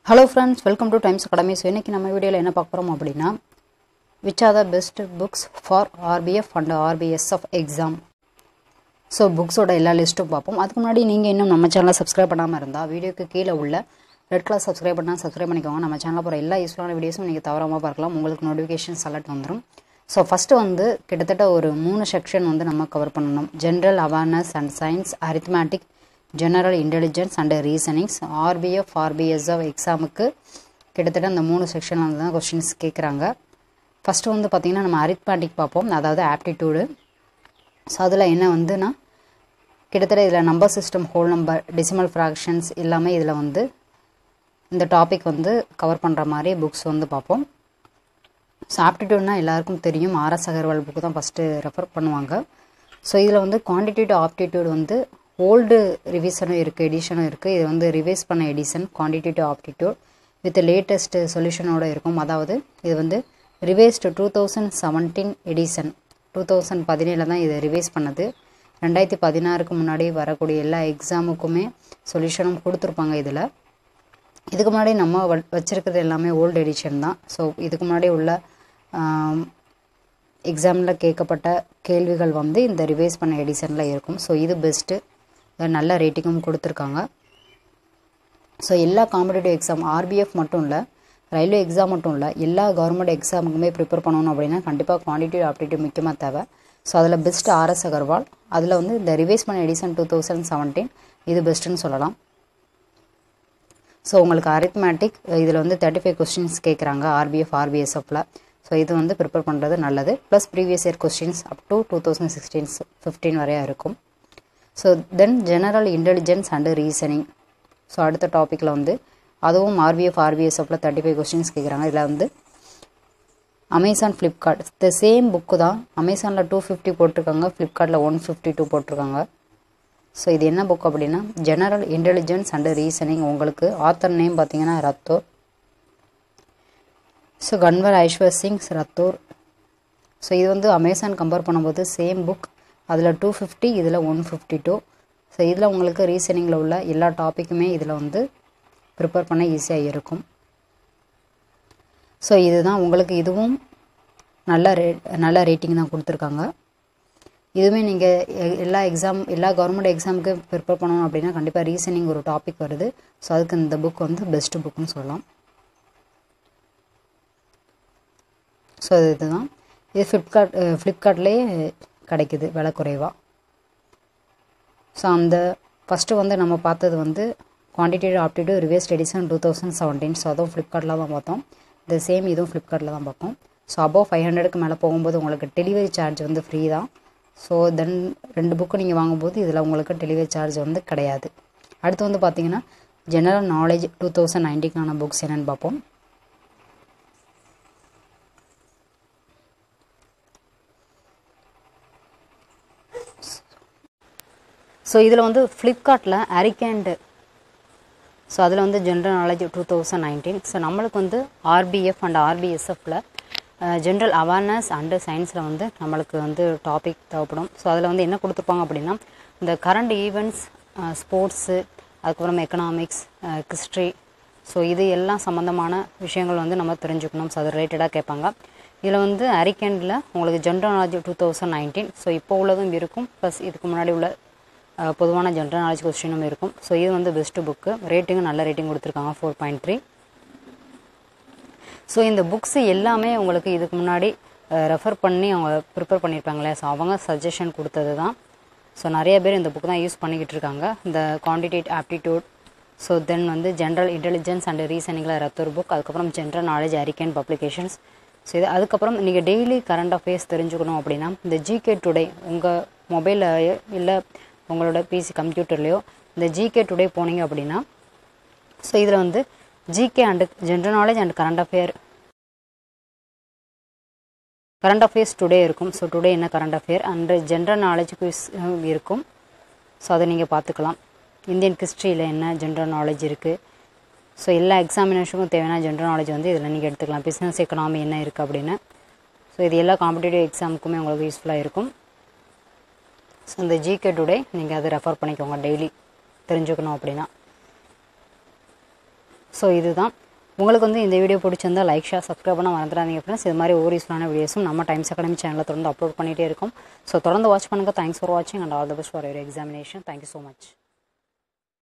hello friends welcome to Times Academy so இன்றைக்கி நம்ம வீடியோவில் என்ன பார்க்க போகிறோம் அப்படின்னா which are the best books for RPF and RPS of exam so புக்ஸோட எல்லா லிஸ்ட்டும் பார்ப்போம் அதுக்கு முன்னாடி நீங்கள் இன்னும் நம்ம சேனலை சப்ஸ்கிரைப் பண்ணாமல் இருந்தால் வீடியோக்கு கீழே உள்ள ரெட் கலர் சப்ஸ்கிரைப் பண்ணால் சப்ஸ்கிரைப் பண்ணிக்கோங்க நம்ம சேனலில் போகிற எல்லா யூஸ்ஃபுல்லான வீடியோஸும் நீங்கள் தவறாமல் பார்க்கலாம் உங்களுக்கு நோட்டிஃபிகேஷன்ஸ் அலர்ட் வந்துடும் ஸோ ஃபஸ்ட்டு வந்து கிட்டத்தட்ட ஒரு மூணு செக்ஷன் வந்து நம்ம கவர் பண்ணணும் general awareness and science arithmetic general intelligence and reasonings RPF RPS of எக்ஸாமுக்கு கிட்டத்தட்ட அந்த மூணு செக்ஷனில் வந்து தான் கொஸ்டின்ஸ் கேட்குறாங்க ஃபஸ்ட்டு வந்து பார்த்திங்கன்னா நம்ம அரித்மேட்டிக் பார்ப்போம் அதாவது ஆப்டிடியூடு ஸோ அதில் என்ன வந்துன்னா கிட்டத்தட்ட இதில் number system whole number decimal fractions எல்லாமே இதில் வந்து இந்த டாபிக் வந்து கவர் பண்ணுற மாதிரி புக்ஸ் வந்து பார்ப்போம் ஸோ ஆப்டிடியூட்னா எல்லாருக்கும் தெரியும் ஆர்எஸ் அகர்வால் புக்கு தான் ஃபஸ்ட்டு ரெஃபர் பண்ணுவாங்க ஸோ இதில் வந்து குவான்டிடேட்டிவ் ஆப்டிடியூட் வந்து ஓல்டு ரிவிஷனும் இருக்குது எடிஷனும் இருக்குது இது வந்து ரிவைஸ் பண்ண edition quantitative aptitude with latest சொல்யூஷனோட இருக்கும் அதாவது இது வந்து revised two thousand seventeen edition two thousand பதினேழில் தான் இது ரிவைஸ் பண்ணது ரெண்டாயிரத்தி பதினாறுக்கு முன்னாடி வரக்கூடிய எல்லா எக்ஸாமுக்குமே சொல்யூஷனும் கொடுத்துருப்பாங்க இதில் இதுக்கு முன்னாடி நம்ம வ வச்சுருக்கிறது எல்லாமே ஓல்டு எடிஷன் தான் ஸோ இதுக்கு முன்னாடி உள்ள எக்ஸாமில் கேட்கப்பட்ட கேள்விகள் வந்து இந்த ரிவைஸ் பண்ண எடிஷனில் இருக்கும் ஸோ இது பெஸ்ட்டு நல்ல ரேட்டிங்கும் கொடுத்துருக்காங்க ஸோ எல்லா காம்படிட்டிவ் எக்ஸாம் ஆர்பிஎஃப் மட்டும் இல்லை ரயில்வே எக்ஸாம் மட்டும் இல்லை எல்லா கவர்மெண்ட் எக்ஸாமுக்குமே ப்ரிப்பேர் பண்ணணும் அப்படின்னா கண்டிப்பாக குவான்டிட்டிவ் ஆப்டிடியூட் முக்கியமாக தேவை ஸோ அதில் பெஸ்ட் ஆர்எஸ் அகர்வால் அதில் வந்து இந்த ரிவைஸ் பண்ண எடிஷன் டூ தௌசண்ட் செவன்டீன் இது பெஸ்ட்டுன்னு சொல்லலாம் ஸோ உங்களுக்கு அரித்மேட்டிக் இதில் வந்து தேர்ட்டி ஃபைவ் கொஸ்டின்ஸ் கேட்குறாங்க ஆர்பிஎஃப் ஆர்பிஎஸ்எஃப்பில் ஸோ இது வந்து ப்ரிப்பேர் பண்ணுறது நல்லது plus previous year questions up to two thousand sixteen fifteen வரையா இருக்கும் so then general intelligence and reasoning so அடுத்த டாப்பிக்கில் வந்து அதுவும் ஆர்பிஎஃப் ஆர்பிஎஸ்எஃப்பில் தேர்ட்டி ஃபைவ் கொஸ்டின்ஸ் கேட்குறாங்க இதில் வந்து Amazon Flipkart the same book தான் அமேசானில் டூ ஃபிஃப்டி போட்டிருக்காங்க ஃப்ளிப்கார்ட்டில் ஒன் ஃபிஃப்டி டூ போட்டிருக்காங்க ஸோ இது என்ன புக் அப்படின்னா ஜெனரல் இன்டெலிஜென்ஸ் அண்ட் ரீசனிங் உங்களுக்கு ஆத்தர் நேம் பார்த்தீங்கன்னா ரத்தோர் ஸோ கன்வர் ஐஸ்வர் சிங்ஸ் ரத்தோர் ஸோ இது வந்து அமேசான் கம்பேர் பண்ணும்போது சேம் புக் அதில் டூ ஃபிஃப்டி இதில் ஒன் ஃபிஃப்டி டூ ஸோ இதில் உங்களுக்கு ரீசனிங்கில் உள்ள எல்லா டாப்பிக்குமே இதில் வந்து ப்ரிப்பேர் பண்ண ஈஸியாக இருக்கும் ஸோ இதுதான் உங்களுக்கு இதுவும் நல்ல ரே நல்ல ரேட்டிங் தான் கொடுத்துருக்காங்க இதுவுமே நீங்கள் எல்லா எக்ஸாம் எல்லா கவர்மெண்ட் எக்ஸாமுக்கு ப்ரிப்பேர் பண்ணணும் அப்படின்னா கண்டிப்பாக ரீசனிங் ஒரு டாபிக் வருது ஸோ அதுக்கு இந்த புக் வந்து பெஸ்ட்டு புக்குன்னு சொல்லலாம் ஸோ இதுதான் இது ஃப்ளிப்கார்ட் ஃப்ளிப்கார்ட்லேயே கிடைக்குது விலை குறைவாக ஸோ அந்த ஃபஸ்ட்டு வந்து நம்ம பார்த்தது வந்து quantitative aptitude revised edition two thousand seventeen so அதுவும் ஃப்ளிப்கார்ட்டில் தான் பார்த்தோம் இந்த சேம் இதுவும் ஃப்ளிப்கார்ட்டில் தான் பார்த்தோம் ஸோ அபவ் ஃபைவ் ஹண்ட்ரடுக்கு மேலே போகும்போது உங்களுக்கு டெலிவரி சார்ஜ் வந்து ஃப்ரீ தான் ஸோ தென் ரெண்டு புக்கு நீங்கள் வாங்கும்போது இதில் உங்களுக்கு டெலிவரி சார்ஜ் வந்து கிடையாது அடுத்து வந்து பார்த்தீங்கன்னா ஜெனரல் நாலேஜ் டூ தௌசண்ட் நைன்ட்டிக்கான புக்ஸ் என்னென்னு பார்ப்போம் ஸோ இதில் வந்து ஃப்ளிப்கார்ட்டில் அரிகேண்டு ஸோ அதில் வந்து general knowledge two thousand nineteen so நம்மளுக்கு வந்து ஆர்பிஎஃப் அண்ட் ஆர்பிஎஸ்எஃப்பில் ஜென்ரல் அவேர்னஸ் அண்டு சயின்ஸில் வந்து நம்மளுக்கு வந்து டாபிக் தேவைப்படும் ஸோ அதில் வந்து என்ன கொடுத்துருப்பாங்க அப்படின்னா இந்த கரண்ட் ஈவெண்ட்ஸ் ஸ்போர்ட்ஸு அதுக்கப்புறம் எக்கனாமிக்ஸ் ஹிஸ்ட்ரி ஸோ இது எல்லாம் சம்மந்தமான விஷயங்கள் வந்து நம்ம தெரிஞ்சுக்கணும் ஸோ அது ரிலேட்டடாக கேட்பாங்க இதில் வந்து அரிக்கெண்டில் உங்களுக்கு general knowledge two thousand nineteen so இப்போ உள்ளதும் இருக்கும் ப்ளஸ் இதுக்கு முன்னாடி உள்ள பொதுவான ஜென்ரல் நாலேஜ் கொஸ்டினும் இருக்கும் ஸோ இது வந்து பெஸ்ட்டு புக்கு ரேட்டிங்கும் நல்ல ரேட்டிங் கொடுத்துருக்காங்க ஃபோர் பாயிண்ட் த்ரீ ஸோ இந்த புக்ஸ் எல்லாமே உங்களுக்கு இதுக்கு முன்னாடி ரெஃபர் பண்ணி அவங்க ப்ரிப்பேர் பண்ணியிருப்பாங்களே ஸோ அவங்க சஜஷன் கொடுத்தது தான் ஸோ நிறைய பேர் இந்த புக் தான் யூஸ் பண்ணிக்கிட்டு இருக்காங்க இந்த குவான்டிடேட் ஆப்டிடியூட் ஸோ தென் வந்து ஜென்ரல் இன்டெலிஜென்ஸ் அண்ட் ரீசனிங்கில் ரத்தூர் புக் அதுக்கப்புறம் ஜென்ரல் நாலேஜ் அரிக்கன் பப்ளிகேஷன்ஸ் ஸோ இது அதுக்கப்புறம் நீங்கள் டெய்லி கரண்ட் அஃபேர்ஸ் தெரிஞ்சுக்கணும் அப்படின்னா இந்த ஜிகே டுடே உங்கள் மொபைலில் இல்லை உங்களோட பிசி கம்ப்யூட்டர்லேயோ இந்த ஜிகே டுடே போனீங்க அப்படின்னா ஸோ இதில் வந்து GK and general knowledge and current affair current affairs today இருக்கும் ஸோ டுடே என்ன current affair and general knowledge quiz இருக்கும் ஸோ அதை நீங்கள் பார்த்துக்கலாம் இந்தியன் ஹிஸ்ட்ரியில் என்ன ஜென்ரல் நாலேஜ் இருக்குது ஸோ எல்லா எக்ஸாமினேஷனுக்கும் தேவையான ஜென்ரல் நாலேஜ் வந்து இதில் நீங்கள் எடுத்துக்கலாம் பிஸ்னஸ் எக்கனாமி என்ன இருக்குது அப்படின்னு ஸோ இது எல்லா காம்படிட்டிவ் எக்ஸாமுக்குமே உங்களுக்கு யூஸ்ஃபுல்லாக இருக்கும் ஸோ இந்த ஜிகே டுடே நீங்கள் அதை ரெஃபர் பண்ணிக்கோங்க டெய்லி தெரிஞ்சுக்கணும் அப்படின்னா ஸோ இதுதான் உங்களுக்கு வந்து இந்த வீடியோ பிடிச்சிருந்தா லைக் ஷேர் சப்ஸ்கிரைப் பண்ண மறந்துடாதீங்க ஃப்ரெண்ட்ஸ் இது மாதிரி ஒவ்வொரு யூஸ்ஃபுல்லான வீடியோஸும் நம்ம டைம்ஸ் அகாடமி சேனலில் தொடர்ந்து அப்லோட் பண்ணிகிட்டே இருக்கும் ஸோ தொடர்ந்து வாட்ச் பண்ணுங்கள் தேங்க்ஸ் ஃபார் வாட்சிங் and all the best for your examination thank you so much